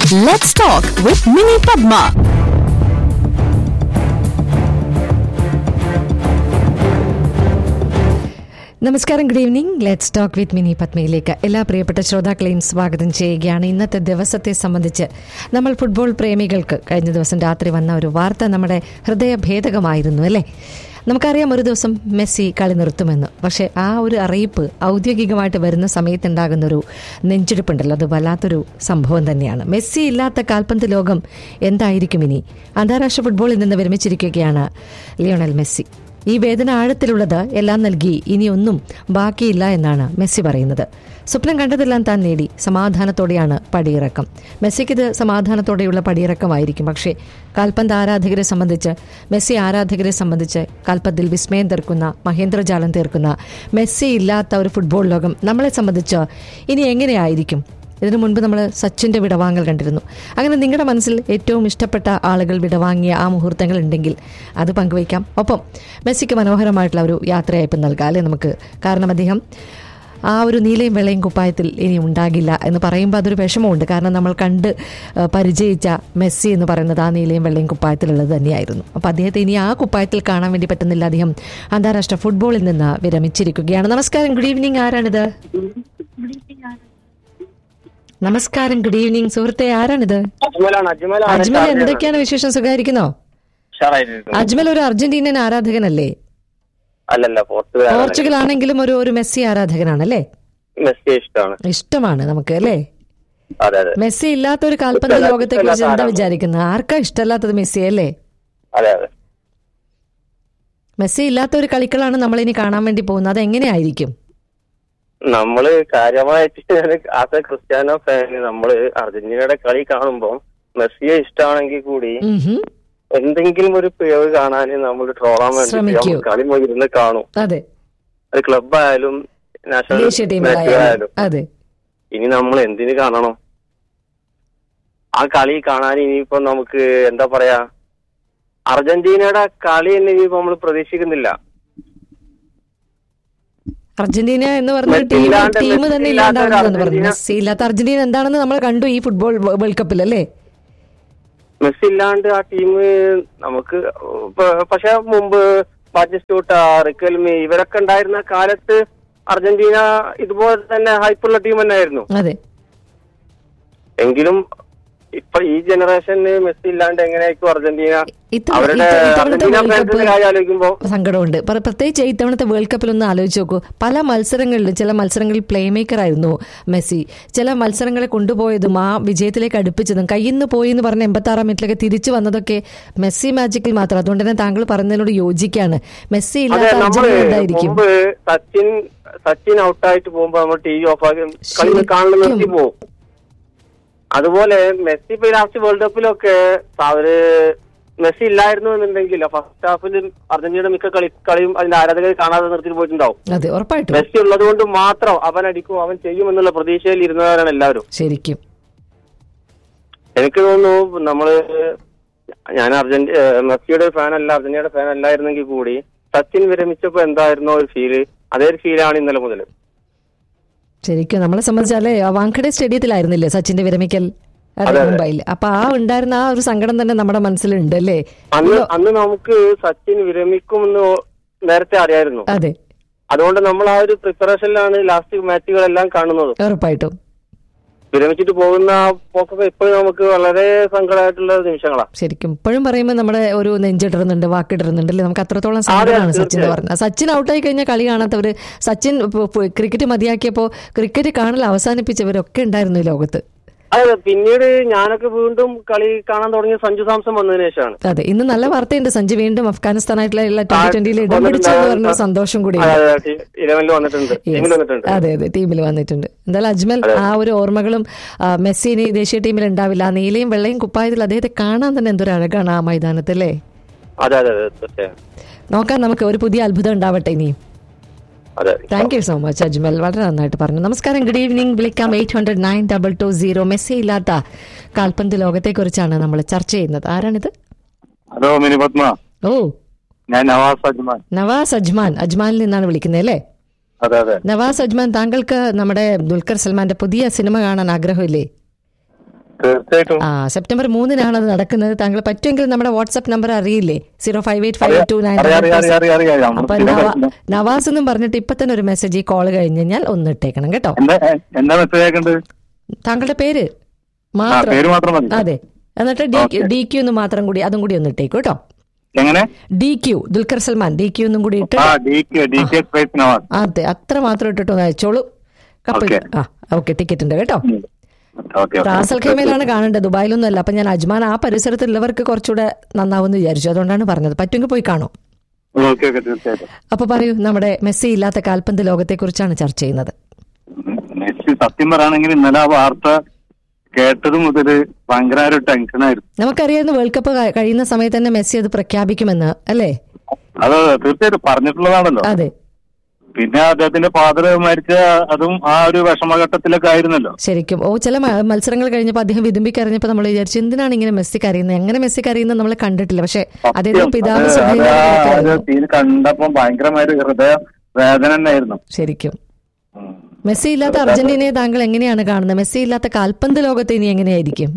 Let's talk with Mini Padma. നമസ്കാരം good evening let's talk with Mini പത്മയിലേക്ക് എല്ലാ പ്രിയപ്പെട്ട ശ്രോതാക്കളെയും സ്വാഗതം ചെയ്യുകയാണ് ഇന്നത്തെ ദിവസത്തെ സംബന്ധിച്ച് നമ്മൾ ഫുട്ബോൾ പ്രേമികൾക്ക് കഴിഞ്ഞ ദിവസം രാത്രി വന്ന ഒരു വാർത്ത നമ്മുടെ ഹൃദയഭേദകമായിരുന്നു അല്ലേ നമുക്കറിയാം ഒരു ദിവസം മെസ്സി കളി നിർത്തുമെന്ന് പക്ഷേ ആ ഒരു അറിയിപ്പ് ഔദ്യോഗികമായിട്ട് വരുന്ന സമയത്തുണ്ടാകുന്ന ഒരു നെഞ്ചെടുപ്പുണ്ടല്ലോ അത് വല്ലാത്തൊരു സംഭവം തന്നെയാണ് മെസ്സി ഇല്ലാത്ത കാൽപന്ത് ലോകം എന്തായിരിക്കും ഇനി അന്താരാഷ്ട്ര ഫുട്ബോളിൽ നിന്ന് വിരമിച്ചിരിക്കുകയാണ് ലിയോണൽ മെസ്സി ഈ വേദന ആഴത്തിലുള്ളത് എല്ലാം നൽകി ഇനിയൊന്നും ബാക്കിയില്ല എന്നാണ് മെസ്സി പറയുന്നത് സ്വപ്നം കണ്ടതെല്ലാം താൻ നേടി സമാധാനത്തോടെയാണ് പടിയിറക്കം മെസ്സിക്കിത് സമാധാനത്തോടെയുള്ള പടിയിറക്കമായിരിക്കും പക്ഷേ കാൽപന്ത് ആരാധകരെ സംബന്ധിച്ച് മെസ്സി ആരാധകരെ സംബന്ധിച്ച് കാൽപന്തിൽ വിസ്മയം തീർക്കുന്ന മഹേന്ദ്രജാലം തീർക്കുന്ന മെസ്സി ഇല്ലാത്ത ഒരു ഫുട്ബോൾ ലോകം നമ്മളെ സംബന്ധിച്ച് ഇനി എങ്ങനെയായിരിക്കും ഇതിനു മുൻപ് നമ്മൾ സച്ചിന്റെ വിടവാങ്ങൽ കണ്ടിരുന്നു അങ്ങനെ നിങ്ങളുടെ മനസ്സിൽ ഏറ്റവും ഇഷ്ടപ്പെട്ട ആളുകൾ വിടവാങ്ങിയ ആ മുഹൂർത്തങ്ങൾ ഉണ്ടെങ്കിൽ അത് പങ്കുവയ്ക്കാം ഒപ്പം മെസ്സിക്ക് മനോഹരമായിട്ടുള്ള ഒരു യാത്രയയപ്പ് നൽകാം അല്ലേ നമുക്ക് കാരണം അദ്ദേഹം ആ ഒരു നീലയും വെള്ളയും കുപ്പായത്തിൽ ഇനി ഉണ്ടാകില്ല എന്ന് പറയുമ്പോൾ അതൊരു വിഷമമുണ്ട് കാരണം നമ്മൾ കണ്ട് ആ, പരിചയിച്ച മെസ്സി എന്ന് പറയുന്നത് ആ നീലയും വെള്ളയും കുപ്പായത്തിലുള്ളത് തന്നെയായിരുന്നു അപ്പോൾ അദ്ദേഹത്തെ ഇനി ആ കുപ്പായത്തിൽ കാണാൻ വേണ്ടി പറ്റുന്നില്ല അദ്ദേഹം അന്താരാഷ്ട്ര ഫുട്ബോളിൽ നിന്ന് വിരമിച്ചിരിക്കുകയാണ് നമസ്കാരം ഗുഡ് ഈവനിങ് ആരാണിത് നമസ്കാരം ഗുഡ് ഈവനിങ് സുഹൃത്തെ ആരാണിത് അജ്മലാണ് അജ്മലാണ് അജ്മൽ എന്തൊക്കെയാണ് വിശേഷം സുഖമായിരിക്കുന്നോ ഉഷാറായിരുന്നു അജ്മൽ ഒരു അർജന്റീനൻ ആരാധകനല്ലേ അല്ലല്ല പോർച്ചുഗൽ പോർച്ചുഗൽ ആണെങ്കിലും ഒരു ഒരു മെസ്സി ആരാധകനാണല്ലേ മെസ്സി ഇഷ്ടമാണ് ഇഷ്ടമാണ് നമുക്ക് അല്ലേ അതെ അതെ മെസ്സി ഇല്ലാത്ത ഒരു കാൽപന്ത് ഇഷ്ടമല്ല- ലോകത്തെ കുറിച്ച് എന്താ ഇഷ്ടമല്ലാത്ത വിചാരിക്കുന്നത് ആർക്കാ ഇഷ്ടമല്ലാത്തത് മെസ്സി അല്ലേ അതെ അതെ മെസ്സി ഇല്ലാത്ത ഒരു കളികളാണ് നമ്മൾ ഇനി കാണാൻ വേണ്ടി പോകുന്നത് അത് എങ്ങനെയായിരിക്കും നമ്മള് കാര്യമായിട്ട് ആസ് എ ക്രിസ്ത്യാനോ ഫാന് നമ്മള് അർജന്റീനയുടെ കളി കാണുമ്പോ മെസ്സിയെ ഇഷ്ടമാണെങ്കിൽ കൂടി ഉം ഹും. എന്തെങ്കിലും ഒരു പിഴവ് കാണാൻ നമ്മൾ ട്രോളാൻ വേണ്ടി ശ്രമിക്കൂ. നമ്മൾ കളി മുഴുവൻ ഇരുന്ന് കാണും അതെ അത് ക്ലബ് ആയാലും നാഷണൽ ദേശീയ ടീമിലായാലും മാച്ചുകളായാലും അതെ ഇനി നമ്മൾ എന്തിനു കാണണം ആ കളി കാണാൻ ഇനിയിപ്പോ നമുക്ക് എന്താ പറയാ അർജന്റീനയുടെ കളി തന്നെ ഇനിയിപ്പോ നമ്മൾ പ്രതീക്ഷിക്കുന്നില്ല അർജന്റീന എന്ന് പറഞ്ഞ മെസ്സി ടീം ഇല്ലാണ്ട് ടീം മെസ്സി തന്നെ ഇല്ലാത്ത ഒരു ഇല്ലാണ്ടാവുന്നതെന്ന് പറഞ്ഞു അർജന്റീന- മെസ്സി ഇല്ലാത്ത അർജന്റീന എന്താണെന്ന് നമ്മൾ കണ്ടു ഈ ഫുട്ബോൾ വേൾഡ് കപ്പിൽ അല്ലേ മെസ്സി ഇല്ലാണ്ട് ആ ടീം നമുക്ക് പ- പക്ഷെ മുമ്പ് ബാറ്റിസ്റ്റൂട്ട റിക്കൽമി ഇവരൊക്കെ ഉണ്ടായിരുന്ന കാലത്ത് അർജന്റീന ഇതുപോലെ തന്നെ ഹൈപ്പുള്ള ടീം തന്നെയായിരുന്നു അതെ എങ്കിലും ഇപ്പൊ ഈ ജനറേഷന് മെസ്സി ഇല്ലാണ്ട് എങ്ങനെയായിരിക്കും അർജന്റീന ഇത്തവണ- അവരുടെ ഇത്ത- ഇത്തവണത്തെ അർജന്റീന വേൾഡ് കപ്പ് ഫാൻസിന്റെ കാര്യം ആലോചിക്കുമ്പോ സങ്കടമുണ്ട് പ്ര- പ്രത്യേകിച്ച് ഇത്തവണത്തെ വേൾഡ് കപ്പിൽ ഒന്ന് ആലോചിച്ച് നോക്കൂ പല മത്സരങ്ങളിലും ചില മത്സരങ്ങളിൽ പ്ലേ മേക്കർ ആയിരുന്നു മെസ്സി ചില മത്സരങ്ങളെ കൊണ്ടുപോയതും ആ വിജയത്തിലേക്ക് അടുപ്പിച്ചതും കയ്യിൽ നിന്ന് പോയി എന്ന് പറഞ്ഞ എൺപത്തി ആറാം മിനിറ്റിലൊക്കെ തിരിച്ചു വന്നതൊക്കെ മെസ്സി മാജിക്കിൽ മാത്രം അതുകൊണ്ട് തന്നെ താങ്കൾ പറഞ്ഞതിനോട് യോജിക്കാണ് മെസ്സി അതെ ഇല്ലാത്ത നമ്മള് അർജന്റീന എന്തായിരിക്കും മുമ്പ് സച്ചിൻ സച്ചിൻ ഔട്ടായിട്ട് പോകുമ്പോ നമ്മൾ ടി വി ഓഫ് ആക്കി കളി കാണുന്ന നിർത്തി ശരിക്കും. പോകും അതുപോലെ മെസ്സി ഇപ്പൊ ലാസ്റ്റ് വേൾഡ് കപ്പിലൊക്കെ അവര് മെസ്സി ഇല്ലായിരുന്നു എന്നുണ്ടെങ്കിൽ ഫസ്റ്റ് ഹാഫിൽ അർജന്റീന മിക്ക കളി കളിയും അതിന്റെ ആരാധകർ കാണാതെ നിർത്തി പോയിട്ടുണ്ടാവും അതെ ഉറപ്പായിട്ടും മെസ്സി ഉള്ളത് കൊണ്ട് മാത്രം അവൻ അടിക്കും അവൻ ചെയ്യും എന്നുള്ള പ്രതീക്ഷയിൽ ഇരുന്നവരാണ് എല്ലാവരും ശരിക്കും എനിക്ക് തോന്നുന്നു നമ്മള് ഞാൻ അർജന്റീ ഏഹ് മെസ്സിയുടെ ഫാൻ അല്ല അർജന്റീനയുടെ ഫാൻ അല്ലായിരുന്നെങ്കിൽ കൂടി സച്ചിൻ വിരമിച്ചപ്പോ എന്തായിരുന്നോ ഒരു ഫീല് അതേ ഒരു ഫീലാണ് ഇന്നലെ മുതൽ ശരിക്കും നമ്മളെ സംബന്ധിച്ചാലേ ആ വാങ്കഡെ സ്റ്റേഡിയത്തിലായിരുന്നില്ലേ സച്ചിന്റെ വിരമിക്കൽ അതെ അതെ, അതെ. മുംബൈയിൽ അപ്പൊ ആ ഉണ്ടായിരുന്ന ആ ഒരു സങ്കടം തന്നെ നമ്മുടെ മനസ്സിലുണ്ട് അല്ലേ അന്ന് അന്ന് നമുക്ക് സച്ചിൻ വിരമിക്കുമെന്ന് നേരത്തെ അറിയായിരുന്നു അതെ അതുകൊണ്ട് നമ്മൾ ആ ഒരു പ്രിപ്പറേഷനിലാണ് ലാസ്റ്റ് മാച്ചുകളെല്ലാം കാണുന്നത് ഉറപ്പായിട്ടും വിരമിച്ചിട്ട് പോകുന്ന ആ പോക്കൊക്കെ ഇപ്പോഴും നമുക്ക് വളരെ സങ്കടമായിട്ടുള്ള നിമിഷങ്ങളാണ് ശരിക്കും ഇപ്പോഴും പറയുമ്പോൾ നമ്മുടെ ഒരു നെഞ്ചിട്ടിരുന്നുണ്ട് വാക്കിട്ടിരുന്നുണ്ട് അല്ലേ നമുക്ക് അത്രത്തോളം അതെ, സങ്കടമാണ് സച്ചിൻ എന്ന് തീർച്ചയായും. പറഞ്ഞത് സച്ചിൻ ഔട്ടായി കഴിഞ്ഞാൽ കളി കാണാത്തവര് സച്ചിൻ പ് പ് ക്രിക്കറ്റ് മതിയാക്കിയപ്പോൾ ക്രിക്കറ്റ് കാണൽ അവസാനിപ്പിച്ചവരൊക്കെ ഉണ്ടായിരുന്നു ഈ ലോകത്ത് അതെ പിന്നീട് ഞാനൊക്കെ വീണ്ടും കളി കാണാൻ തുടങ്ങിയ സഞ്ജു സാംസൺ വന്നതിന് ശേഷമാണ് അതെ ഇന്ന് നല്ല വാർത്തയുണ്ട് സഞ്ജു വീണ്ടും അഫ്ഗാനിസ്ഥാനായിട്ടുള്ള ട്വന്റി ട്വന്റിയിൽ ഇടം വന്നിട്ടുണ്ട്. പിടിച്ചു എന്ന് പറഞ്ഞ ഒരു സന്തോഷം കൂടി അതെ, അതെ, ഇലവനിൽ വന്നിട്ടുണ്ട് ടീമിൽ വന്നിട്ടുണ്ട് അതെ അതെ ടീമിൽ വന്നിട്ടുണ്ട് എന്തായാലും അജ്മൽ ആ ഒരു ഓർമ്മകളും ആ, മെസ്സി ഇനി ദേശീയ ടീമിൽ ഉണ്ടാവില്ല ആ നീലയും വെള്ളയും കുപ്പായത്തിൽ അദ്ദേഹത്തെ കാണാൻ തന്നെ എന്തൊരു അഴകാണ് ആ മൈതാനത്ത് അല്ലേ അതെ അതെ അതെ തീർച്ചയായും നോക്കാം നമുക്ക് ഒരു പുതിയ അത്ഭുതം ഉണ്ടാവട്ടെ ഇനിയും അതെ thank you so much Ajmal വളരെ നന്നായിട്ട് പറഞ്ഞു നമസ്കാരം ഗുഡ് ഈവനിങ് വിളിക്കാം eight hundred nine double two zero Messi ഇല്ലാത്ത കാൽപന്ത് ലോകത്തെക്കുറിച്ചാണ് നമ്മൾ ചർച്ച ചെയ്യുന്നത് ആരാണിത് ഹലോ മിനി പത്മ ഓ ഞാൻ നവാസ് അജ്മാൻ നവാസ് അജ്മാൻ അജ്മാനിൽ നിന്നാണ് വിളിക്കുന്നത് അല്ലേ അതെ അതെ നവാസ് അജ്മാൻ താങ്കൾക്ക് നമ്മുടെ ദുൽഖർ സൽമാന്റെ പുതിയ സിനിമ കാണാൻ ആഗ്രഹമില്ലേ തീർച്ചയായിട്ടും ആ സെപ്റ്റംബർ മൂന്നിനാണ് അത് നടക്കുന്നത് താങ്കൾ പറ്റുമെങ്കിൽ നമ്മുടെ വാട്സ്ആപ്പ് നമ്പർ അറിയില്ലേ zero five eight five two nine അറിയാം, അറിയാം, അറിയാം, അറിയാം, അറിയാം. നമ്മൾ അപ്പൊ സ്ഥിരം നവാ- കളിക്കുന്ന- നവാസ് എന്നും പറഞ്ഞിട്ട് ഇപ്പൊ തന്നെ ഒരു മെസ്സേജ് ഈ കോൾ കഴിഞ്ഞ് കഴിഞ്ഞാൽ ഒന്ന് ഇട്ടേക്കണം കേട്ടോ എന്താ എന്താ മെസ്സേജ് അയക്കണ്ടത് താങ്കളുടെ പേര് ആ മാത്രം പേര് മാത്രം മതി അതെ എന്നിട്ട് ഡി Okay. ഡി ക്യൂ എന്ന് മാത്രം കൂടി അതും കൂടി ഒന്ന് ഇട്ടേക്കും കേട്ടോ എങ്ങനെ D Q Dulquer Salmaan D Q എന്നും കൂടി ഇട്ട് ആ D K D K space Nawaz അതെ അത്ര മാത്രം ഇട്ടിട്ട് ഒന്ന് അയച്ചോളൂ കപ്പ് Okay. ആ ഓക്കെ ടിക്കറ്റ് ഉണ്ട് കേട്ടോ ഓക്കെ റാസൽ ഖൈമയിലാണ് കാണേണ്ടത് ദുബായിലൊന്നും അല്ല അപ്പൊ ഞാൻ അജ്മാൻ ആ പരിസരത്തുള്ളവർക്ക് കുറച്ചുകൂടെ നന്നാവുമെന്ന് വിചാരിച്ചു അതുകൊണ്ടാണ് പറഞ്ഞത് പറ്റുമെങ്കിൽ പോയി കാണും ഓക്കെ ഓക്കെ തീർച്ചയായിട്ടും അപ്പൊ പറയൂ നമ്മുടെ മെസ്സി ഇല്ലാത്ത കാൽപന്ത് ലോകത്തെക്കുറിച്ചാണ് ചർച്ച ചെയ്യുന്നത് മെസ്സി സത്യം പറയുകയാണെങ്കിൽ ഇന്നലെ ആ വാർത്ത കേട്ടത് മുതൽ ഭയങ്കര ഒരു ടെൻഷനായിരുന്നു നമുക്കറിയാവുന്ന വേൾഡ് കപ്പ് ക- കഴിയുന്ന സമയത്ത് തന്നെ മെസ്സി അത് പ്രഖ്യാപിക്കുമെന്ന് അല്ലേ അത് തീർച്ചയായിട്ടും പറഞ്ഞിട്ടുള്ളതാണല്ലോ അതെ പിന്നെ അദ്ദേഹത്തിന്റെ ഫാദർ മരിച്ച അതും ആ ഒരു വിഷമഘട്ടത്തിലൊക്കെ ആയിരുന്നല്ലോ ശരിക്കും ഓ ചില മ- മത്സരങ്ങൾ കഴിഞ്ഞപ്പോൾ അദ്ദേഹം വിതുമ്പി കരഞ്ഞപ്പോൾ നമ്മൾ വിചാരിച്ചു എന്തിനാണ് ഇങ്ങനെ മെസ്സി കരയുന്നത് എങ്ങനെ മെസ്സി കരയുന്നത് നമ്മൾ കണ്ടിട്ടില്ല പക്ഷെ അദ്ദേഹത്തിന്റെ പിതാവ് അത് സുഹൈൽ അത് ആ ഒരു കരയുന്നു. സീൻ കണ്ടപ്പോ ഭയങ്കരമായ ഒരു ഹൃദയ വേദന തന്നെയായിരുന്നു ശരിക്കും മെസ്സി ഇല്ലാത്ത അർജന്റീനയെ താങ്കൾ എങ്ങനെയാണ് കാണുന്നത് മെസ്സി ഇല്ലാത്ത കാൽപന്ത് ലോകത്തെ ഇനി എങ്ങനെയായിരിക്കും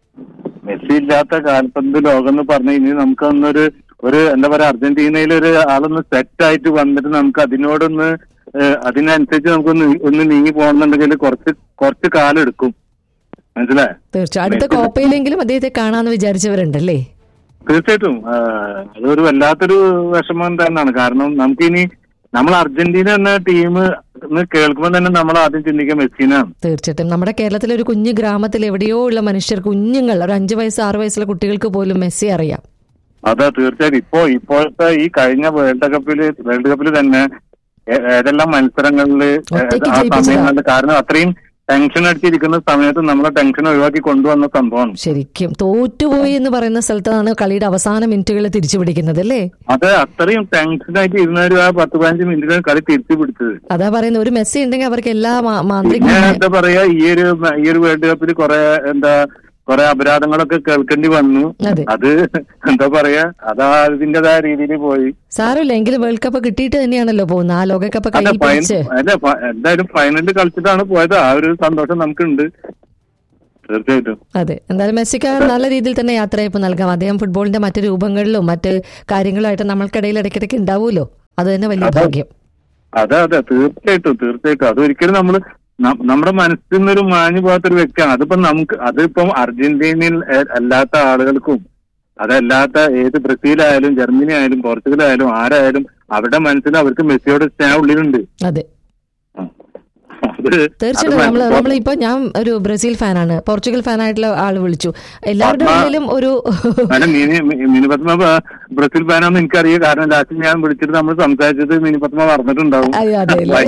മെസ്സി ഇല്ലാത്ത കാൽപന്ത് ലോകം എന്ന് പറഞ്ഞു കഴിഞ്ഞാൽ നമുക്കൊന്നൊരു ഒരു എന്താ പറയാ അർജന്റീനയിൽ ഒരു ആളൊന്ന് സെറ്റ് ആയിട്ട് വന്നിട്ട് നമുക്ക് അതിനോടൊന്ന് ഏഹ്, അതിനനുസരിച്ച് നമുക്കൊന്ന് ഒന്ന് നീങ്ങി പോകണമെന്നുണ്ടെങ്കിൽ കുറച്ച് കുറച്ച് കാലം എടുക്കും മനസ്സിലായോ തീർച്ചയായും അടുത്ത കോപ്പയിലെങ്കിലും അദ്ദേഹത്തെ കാണാമെന്ന് വിചാരിച്ചവരുണ്ടല്ലേ തീർച്ചയായിട്ടും ആ, അതൊരു വല്ലാത്തൊരു വിഷമം തന്നെയാണ് കാരണം നമുക്കിനി നമ്മൾ അർജന്റീന എന്ന ടീം കേൾക്കുമ്പോൾ തന്നെ നമ്മൾ ആദ്യം ചിന്തിക്കുക മെസ്സിനാണ് തീർച്ചയായിട്ടും നമ്മുടെ കേരളത്തിലെ ഒരു കുഞ്ഞു ഗ്രാമത്തിൽ എവിടെയോ ഉള്ള മനുഷ്യർ കുഞ്ഞുങ്ങൾ ഒരു അഞ്ചു വയസ്സ് ആറ് വയസ്സുള്ള കുട്ടികൾക്ക് പോലും മെസ്സി അറിയാം അതെ തീർച്ചയായിട്ടും ഇപ്പോ ഇപ്പോഴത്തെ ഈ കഴിഞ്ഞ വേൾഡ് കപ്പില് വേൾഡ് കപ്പിൽ തന്നെ ഏ- ഏതെല്ലാം മത്സരങ്ങളിൽ ഒറ്റയ്ക്ക് ആ ജയിപ്പിച്ചതാ. സമയങ്ങളിൽ കാരണം അത്രയും ടെൻഷൻ അടിച്ചിരിക്കുന്ന സമയത്ത് നമ്മളെ ടെൻഷൻ ഒഴിവാക്കി കൊണ്ടുവന്ന സംഭവമാണ് ശരിക്കും തോറ്റുപോയി എന്ന് പറയുന്ന സ്ഥലത്താണ് കളിയുടെ അവസാന മിനിറ്റുകൾ തിരിച്ചു പിടിക്കുന്നത് അല്ലേ അത് അത്രയും ടെൻഷനായിട്ട് ഇരുന്നൊരു ആ പത്ത് പതിനഞ്ച് മിനിറ്റിലാണ് കളി തിരിച്ചു പിടിച്ചത് അതാ പറയുന്നത് ഒരു മെസ്സി ഉണ്ടെങ്കിൽ അവർക്ക് എല്ലാ മാ- മാന്ത്രിക പിന്നെ എന്താ പറയാ ഈ ഒരു ഈ ഒരു വേൾഡ് കപ്പിൽ കുറെ എന്താ കുറെ അപരാധങ്ങളൊക്കെ കേൾക്കേണ്ടി വന്നു അതെ. അത് എന്താ പറയാ അതാ അതിന്റേതായ രീതിയിൽ പോയി സാരമില്ല എങ്കിലും വേൾഡ് കപ്പ് കിട്ടിയിട്ട് തന്നെയാണല്ലോ പോകുന്നത് ആ ലോകകപ്പ് അല്ല കയ്യിൽ ഫൈനൽ പിടിച്ച് അല്ല ഫ- എന്തായാലും ഫൈനലിൽ കളിച്ചിട്ടാണ് പോയത് ആ ഒരു സന്തോഷം നമുക്കുണ്ട് തീർച്ചയായിട്ടും അതെ എന്തായാലും മെസ്സിക്ക് നല്ല രീതിയിൽ തന്നെ യാത്രയപ്പ് നൽകാം അദ്ദേഹം ഫുട്ബോളിന്റെ മറ്റു രൂപങ്ങളിലും മറ്റ് കാര്യങ്ങളുമായിട്ട് നമ്മൾക്കിടയിൽ ഇടയ്ക്കിടയ്ക്ക് ഉണ്ടാവുമല്ലോ അത് തന്നെ വലിയ അതെ. ഭാഗ്യം അതെ അതെ തീർച്ചയായിട്ടും തീർച്ചയായിട്ടും അതൊരിക്കലും നമ്മൾ നമ്മുടെ മനസ്സിൽ നിന്നൊരു മാഞ്ഞു പോകാത്തൊരു വ്യക്തിയാണ് അതിപ്പോ നമുക്ക് അതിപ്പം അർജന്റീനയിൽ ഏ- അല്ലാത്ത ആളുകൾക്കും അതല്ലാത്ത ഏത് ബ്രസീലായാലും ജർമ്മനി ആയാലും പോർച്ചുഗൽ ആയാലും ആരായാലും അവരുടെ മനസ്സിൽ അവർക്ക് മെസ്സിയോട് സ്നേഹം ഉള്ളിലുണ്ട് അതെ ഉം. അത് തീർച്ചയായിട്ടും അത് നമ്മൾ മനസ്സിലാ- നമ്മളിപ്പോ ഞാൻ ഒരു ബ്രസീൽ ഫാനാണ് പോർച്ചുഗൽ ഫാനായിട്ടുള്ള ആൾ വിളിച്ചു എല്ലാവരുടെ പത്മ- ഉള്ളിലും ഒരു അല്ല മിനി മിനിപത്മ ബ- ബ്രസീൽ ഫാനാണെന്ന് എനിക്കറിയാം കാരണം ലാസ്റ്റ് ഞാൻ വിളിച്ചിട്ട് നമ്മൾ സംസാരിച്ചത് മിനിപത്മ പറഞ്ഞിട്ടുണ്ടാവും അയ്യോ അതെ അല്ലേ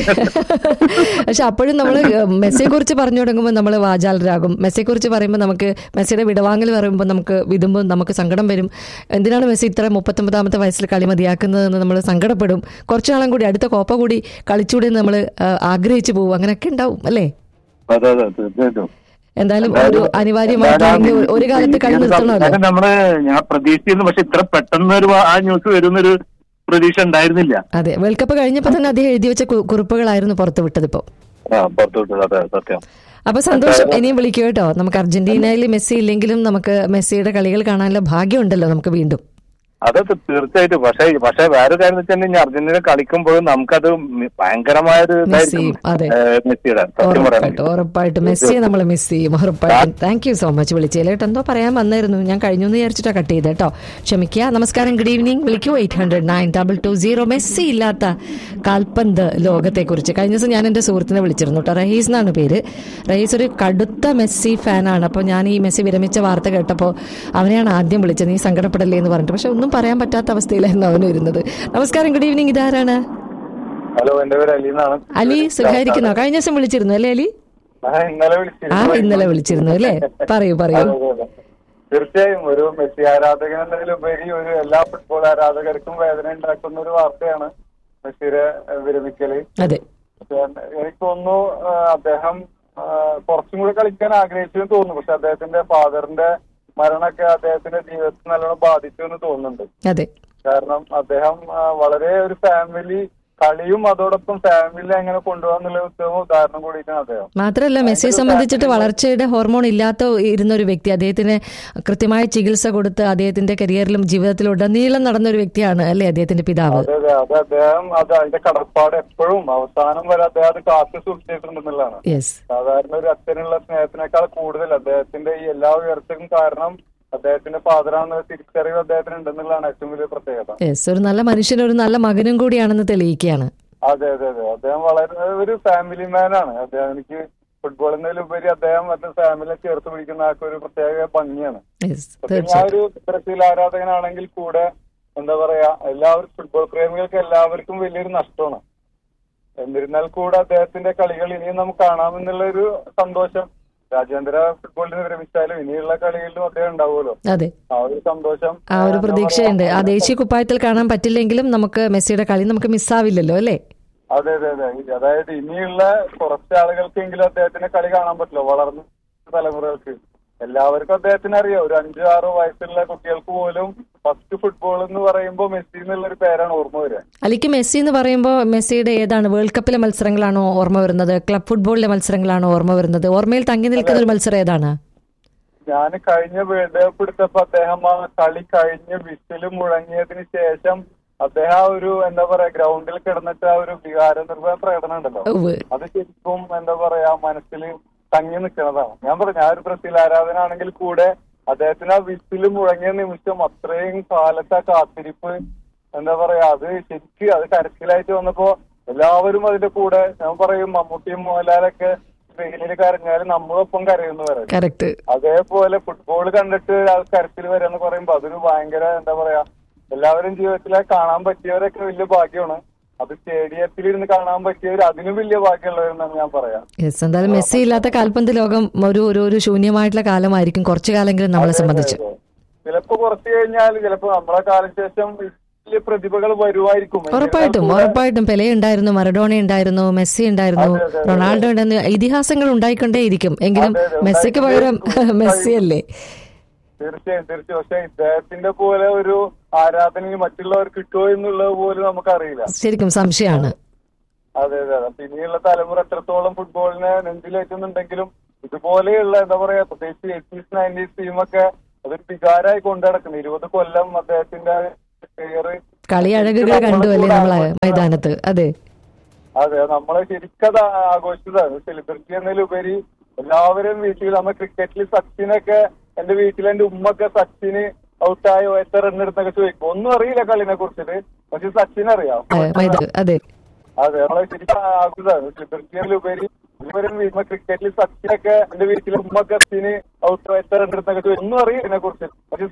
പക്ഷെ അപ്പോഴും നമ്മൾ മെസ്സിയെ കുറിച്ച് പറഞ്ഞു തുടങ്ങുമ്പോൾ നമ്മൾ വാചാലരാകും മെസ്സിയെ കുറിച്ച് പറയുമ്പോൾ നമുക്ക് മെസ്സിയുടെ വിടവാങ്ങൽ പറയുമ്പോൾ നമുക്ക് വിതുമ്പോൾ നമുക്ക് സങ്കടം വരും എന്തിനാണ് മെസ്സി ഇത്ര മുപ്പത്തൊമ്പതാമത്തെ വയസ്സിൽ കളി മതിയാക്കുന്നതെന്ന് നമ്മൾ സങ്കടപ്പെടും കുറച്ചു നാളും കൂടി അടുത്ത കോപ്പ കൂടി കളിച്ചൂടെ നമ്മൾ ആഗ്രഹിച്ചു പോകും അങ്ങനെയൊക്കെ ഉണ്ടാവും അല്ലേ അതെ അതെ തീർച്ചയായിട്ടും എന്തായാലും ഒരു അനിവാര്യമായിട്ട് ഒരു കാലത്ത് കളി നിർത്തണമല്ലോ എന്തായാലും നമ്മള് ഞാൻ പ്രതീക്ഷിച്ചിരുന്നു പക്ഷെ ഇത്ര പെട്ടെന്ന് ഒരു ആ ന്യൂസ് വരുന്നൊരു പ്രതീക്ഷ ഉണ്ടായിരുന്നില്ല അതെ വേൾഡ് കപ്പ് കഴിഞ്ഞപ്പോൾ തന്നെ അദ്ദേഹം എഴുതി വെച്ച കു- കുറിപ്പുകളായിരുന്നു പുറത്തു വിട്ടത് ഇപ്പോൾ ആ പുറത്തോട്ട് അതെ സത്യം അപ്പൊ സന്തോഷം ഇനിയും വിളിക്കുക കേട്ടോ നമുക്ക് അർജന്റീനയിൽ മെസ്സി ഇല്ലെങ്കിലും നമുക്ക് മെസ്സിയുടെ കളികൾ കാണാനുള്ള ഭാഗ്യമുണ്ടല്ലോ നമുക്ക് വീണ്ടും അതെ ത- തീർച്ചയായിട്ടും പക്ഷെ പക്ഷെ വേറെ കാര്യം എന്ന് വെച്ചാൽ അർജന്റീന കളിക്കുമ്പോഴും നമുക്കത് മി- ഭയങ്കരമായ ഒരു ഇതായിരിക്കും മെസ്സിയും, അതെ. ഏ, മെസ്സിയുടെ സത്യം ഉറപ്പായിട്ടും പറയുന്നത് ഉറപ്പായിട്ടും മെസ്സിയെ നമ്മൾ മിസ് ചെയ്യും ഉറപ്പായിട്ടും താങ്ക് യു സോ മച്ച് വിളിച്ചേലേട്ട് എന്തോ പറയാൻ വന്നായിരുന്നു ഞാൻ കഴിഞ്ഞു എന്ന് വിചാരിച്ചിട്ടാ കട്ട് ചെയ്ത് കേട്ടോ ക്ഷമിക്കുക നമസ്കാരം ഗുഡ് ഈവനിങ് വിളിക്കൂ eight hundred nine double two zero Messi ഇല്ലാത്ത കാൽപന്ത് ലോകത്തെക്കുറിച്ച് കഴിഞ്ഞ ദിവസം ഞാൻ എൻ്റെ സുഹൃത്തിനെ വിളിച്ചിരുന്നു കേട്ടോ റഹീസ് എന്നാണ് പേര് റഹീസ് ഒരു കടുത്ത മെസ്സി ഫാനാണ് അപ്പോൾ ഞാൻ ഈ മെസ്സി വിരമിച്ച വാർത്ത കേട്ടപ്പോൾ അവനെയാണ് ആദ്യം വിളിച്ചത് നീ സങ്കടപ്പെടല്ലേ എന്ന് പറഞ്ഞിട്ട് പക്ഷെ ഒന്നും പറയാൻ പറ്റാത്ത അവസ്ഥയിലായിരുന്നു അവന് വരുന്നത് നമസ്കാരം ഗുഡ് ഈവനിങ് ഇതാരാണ് ഹലോ എന്റെ പേര് അലി എന്നാണ് അലി സുഖായിരിക്കുന്നോ കഴിഞ്ഞ ദിവസം വിളിച്ചിരുന്നു അല്ലേ അലി ഞാൻ ഇന്നലെ ആ വിളിച്ചിരുന്നു ഇന്നലെ വിളിച്ചിരുന്നു അല്ലേ പറയൂ പറയൂ അതെ, അതെ, അതെ. തീർച്ചയായും ഒരു മെസ്സി ആരാധകൻ എന്നതിലുപരി ഒരു എല്ലാ ഫുട്ബോൾ ആരാധകർക്കും വേദന ഉണ്ടാക്കുന്ന ഒരു വാർത്തയാണ് മെസ്സിയുടെ ഏഹ്, വിരമിക്കല് അതെ പക്ഷേ, എനിക്ക് തോന്നുന്നു ആ, അദ്ദേഹം ആ, കുറച്ചും കൂടി കളിക്കാൻ ആഗ്രഹിച്ചു എന്ന് തോന്നുന്നു പക്ഷെ അദ്ദേഹത്തിന്റെ ഫാദറിന്റെ മരണമൊക്കെ അദ്ദേഹത്തിന്റെ ജീവിതത്തിൽ നല്ലോണം ബാധിച്ചു എന്ന് തോന്നുന്നുണ്ട് അതെ കാരണം അദ്ദേഹം ആ, വളരെ ഒരു ഫാമിലി കളിയും അതോടൊപ്പം ഫാമിലി എങ്ങനെ കൊണ്ടുപോകാന്നുള്ള ഉത്തമ ഉദാഹരണം കൂടിയിട്ടാണ് അദ്ദേഹം മാത്രമല്ല മെസ്സിയെ സംബന്ധിച്ചിട്ട് വളർച്ചയുടെ ഹോർമോൺ ഇല്ലാത്ത ഇരുന്ന ഒരു വ്യക്തി അദ്ദേഹത്തിന് കൃത്യമായ ചികിത്സ കൊടുത്ത് അദ്ദേഹത്തിന്റെ കരിയറിലും ജീവിതത്തിലും ഉടനീളം നടന്ന ഒരു വ്യക്തിയാണ് അല്ലേ അദ്ദേഹത്തിന്റെ പിതാവ് അതെ അതെ അത് അദ്ദേഹം അത് അതിന്റെ കടപ്പാട് എപ്പോഴും അവസാനം വരെ അദ്ദേഹം അത് കാത്തു സൂക്ഷിച്ചിട്ടുണ്ടെന്നുള്ളതാണ് യെസ് സാധാരണ ഒരു അച്ഛനുള്ള സ്നേഹത്തിനേക്കാൾ കൂടുതൽ അദ്ദേഹത്തിന്റെ ഈ എല്ലാ ഉയർച്ചക്കും കാരണം അദ്ദേഹത്തിന്റെ ഫാദറാണെന്ന തിരിച്ചറിവ് അദ്ദേഹത്തിന് ഉണ്ടെന്നുള്ളതാണ് ഏറ്റവും വലിയ പ്രത്യേകത യെസ് ഒരു നല്ല മനുഷ്യനും ഒരു നല്ല മകനും കൂടിയാണെന്ന് തെളിയിക്കുകയാണ് അതെ അതെ അതെ അദ്ദേഹം വളരെ ഒരു ഫാമിലി മാൻ ആണ് അദ്ദേഹം എനിക്ക് ഫുട്ബോൾ എന്നതിലുപരി അദ്ദേഹം മറ്റേ ഫാമിലിയെ ചേർത്ത് പിടിക്കുന്ന ആൾക്ക് ഒരു പ്രത്യേക ഭംഗിയാണ് യെസ് പക്ഷെ ഞാൻ തീർച്ചയായിട്ടും ഒരു ബ്രസീൽ ആരാധകനാണെങ്കിൽ കൂടെ എന്താ പറയാ എല്ലാവരും ഫുട്ബോൾ പ്രേമികൾക്ക് എല്ലാവർക്കും വലിയൊരു നഷ്ടമാണ് എന്നിരുന്നാൽ കൂടെ അദ്ദേഹത്തിന്റെ കളികൾ ഇനിയും നമുക്ക് കാണാമെന്നുള്ള ഒരു സന്തോഷം രാജ്യാന്തര ഫുട്ബോളിന് വിരമിച്ചാലും ഇനിയുള്ള കളികളിലും അദ്ദേഹം ഉണ്ടാവുമല്ലോ അതെ ആ ഒരു സന്തോഷം ആ ഒരു എന്താ പ്രതീക്ഷയുണ്ട് പറയാ, ആ ദേശീയ കുപ്പായത്തിൽ കാണാൻ പറ്റില്ലെങ്കിലും നമുക്ക് മെസ്സിയുടെ കളി നമുക്ക് മിസ്സാവില്ലല്ലോ അല്ലേ അതെ അതെ അതെ ഇത് അതായത് ഇനിയുള്ള കുറച്ച് ആളുകൾക്കെങ്കിലും അദ്ദേഹത്തിന്റെ കളി കാണാൻ പറ്റില്ല വളർന്ന തലമുറകൾക്ക് എല്ലാവർക്കും അദ്ദേഹത്തിന് അറിയാം ഒരു അഞ്ചു ആറ് വയസ്സുള്ള കുട്ടികൾക്ക് പോലും ഫസ്റ്റ് ഫുട്ബോൾ എന്ന് പറയുമ്പോൾ മെസ്സി എന്നുള്ള ഒരു പേരാണ് ഓർമ്മ വരിക അലിക്ക് മെസ്സി എന്ന് പറയുമ്പോൾ മെസ്സിയുടെ ഏതാണ് വേൾഡ് കപ്പിലെ മത്സരങ്ങളാണോ ഓർമ്മ വരുന്നത് ക്ലബ് ഫുട്ബോളിലെ മത്സരങ്ങളാണോ ഓർമ്മ വരുന്നത് ഓർമ്മയിൽ തങ്ങി നിൽക്കുന്ന ഒരു മത്സരം ഏതാണ് ഞാൻ കഴിഞ്ഞ വേൾഡ് കപ്പ് എടുത്തപ്പോ അദ്ദേഹം ആ കളി കഴിഞ്ഞ് വിസിൽ മുഴങ്ങിയതിന് ശേഷം അദ്ദേഹം ആ ഒരു എന്താ പറയാ ഗ്രൗണ്ടിൽ കിടന്നിട്ട് ആ ഒരു വികാര നിർഭയ പ്രകടനം ഉണ്ടല്ലോ ഉവ്വ്. അത് ശരിക്കും എന്താ പറയാ മനസ്സിൽ തങ്ങി നിൽക്കുന്നതാണ് ഞാൻ പറഞ്ഞു ഞാൻ ഒരു ബ്രസീൽ ആരാധനാണെങ്കിൽ കൂടെ അദ്ദേഹത്തിന് ആ വിസിൽ മുഴങ്ങിയ നിമിഷം അത്രയും കാലത്തെ ആ കാത്തിരിപ്പ് എന്താ പറയാ അത് ശരിക്കും അത് കരച്ചിലായിട്ട് വന്നപ്പോ എല്ലാവരും അതിന്റെ കൂടെ ഞാൻ പറയും മമ്മൂട്ടിയും മോഹൻലാലൊക്കെ സ്ക്രീനിൽ കരഞ്ഞാലും നമ്മളൊപ്പം കരയുന്നു പറയാം കറക്റ്റ് അതേപോലെ ഫുട്ബോൾ കണ്ടിട്ട് അത് കരച്ചിൽ വരാന്ന് പറയുമ്പോ അതൊരു ഭയങ്കര എന്താ പറയാ എല്ലാവരും ജീവിതത്തിലെ കാണാൻ പറ്റിയവരൊക്കെ വലിയ ഭാഗ്യമാണ് അത് സ്റ്റേഡിയത്തിൽ ഇരുന്ന് കാണാൻ പറ്റിയവർ അതിനും വലിയ ഭാഗ്യമുള്ളവരെന്നാണ് ഞാൻ പറയാം യെസ് എന്തായാലും മെസ്സി ഇല്ലാത്ത കാൽപന്ത് ലോകം ഒരു ഒരു ഒരു ശൂന്യമായിട്ടുള്ള കാലമായിരിക്കും കുറച്ചു കാലെങ്കിലും നമ്മളെ സംബന്ധിച്ച് ചിലപ്പോ കുറച്ച് കഴിഞ്ഞാൽ ചിലപ്പോ നമ്മളെ കാലം ശേഷം വലിയ പ്രതിഭകൾ വരുമായിരിക്കും ഉറപ്പായിട്ടും ഉറപ്പായിട്ടും പെലെ ഉണ്ടായിരുന്നു മറഡോണ ഉണ്ടായിരുന്നു മെസ്സി ഉണ്ടായിരുന്നു അതെ, അതെ, അതെ. റൊണാൾഡോ ഉണ്ടായിരുന്നു ഇതിഹാസങ്ങൾ ഉണ്ടായിക്കൊണ്ടേയിരിക്കും എങ്കിലും അതെ, അതെ, മെസ്സിക്ക് പകരം ഉണ്ടായിക്കൊണ്ടേ മെസ്സി അല്ലേ തീർച്ചയായും തീർച്ചയായും പക്ഷെ ഇദ്ദേഹത്തിന്റെ പോലെ ഒരു ആരാധനയും മറ്റുള്ളവർ കിട്ടുമോ എന്നുള്ളത് പോലും നമുക്കറിയില്ല ശരിക്കും സംശയമാണ് അതെ അതെ അതെ അപ്പൊ ഇനിയുള്ള തലമുറ എത്രത്തോളം ഫുട്ബോളിനെ നെഞ്ചിലേറ്റുന്നുണ്ടെങ്കിലും ഇതുപോലെയുള്ള എന്താ പറയാ പ്രത്യേകിച്ച് എയ്റ്റീസ് നയൻറ്റീസ് ടീമൊക്കെ അതൊരു വികാരമായി കൊണ്ടു നടക്കുന്നു ഇരുപത് കൊല്ലം അദ്ദേഹത്തിന്റെ കരിയർ കളി അഴകുകൾ കണ്ടു അല്ലേ നമ്മളെ മൈതാനത്ത് അതെ അതെ നമ്മളെ ശരിക്കത് ആഘോഷിച്ചതാണ് സെലിബ്രിറ്റി എന്നതിലുപരി എല്ലാവരും വീട്ടിൽ നമ്മ ക്രിക്കറ്റിൽ സച്ചിനൊക്കെ എന്റെ വീട്ടിൽ എന്റെ ഉമ്മൊക്കെ സച്ചിന് ഔട്ടായോ എത്ര റൺ എടുത്തൊക്കെ ചോദിക്കും ഒന്നും അറിയില്ല കളിനെ കുറിച്ചിട്ട് പക്ഷെ സച്ചിൻ അറിയാം ഏ, മൈതാ- അതെ അതെ നമ്മളെ ശരിക്കും ആഘോഷമാണ് സെലിബ്രിറ്റിയിലുപരി ഇവരും വീട്ടിൽ ക്രിക്കറ്റിൽ സച്ചിനൊക്കെ എന്റെ വീട്ടിലെ ഉമ്മൊക്കെ സച്ചിന് ഔട്ടോ എത്ര റൺ എടുത്തൊക്കെ ചോദിക്കും ഒന്നും അറിയില്ല ഇതിനെ കുറിച്ച് പക്ഷെ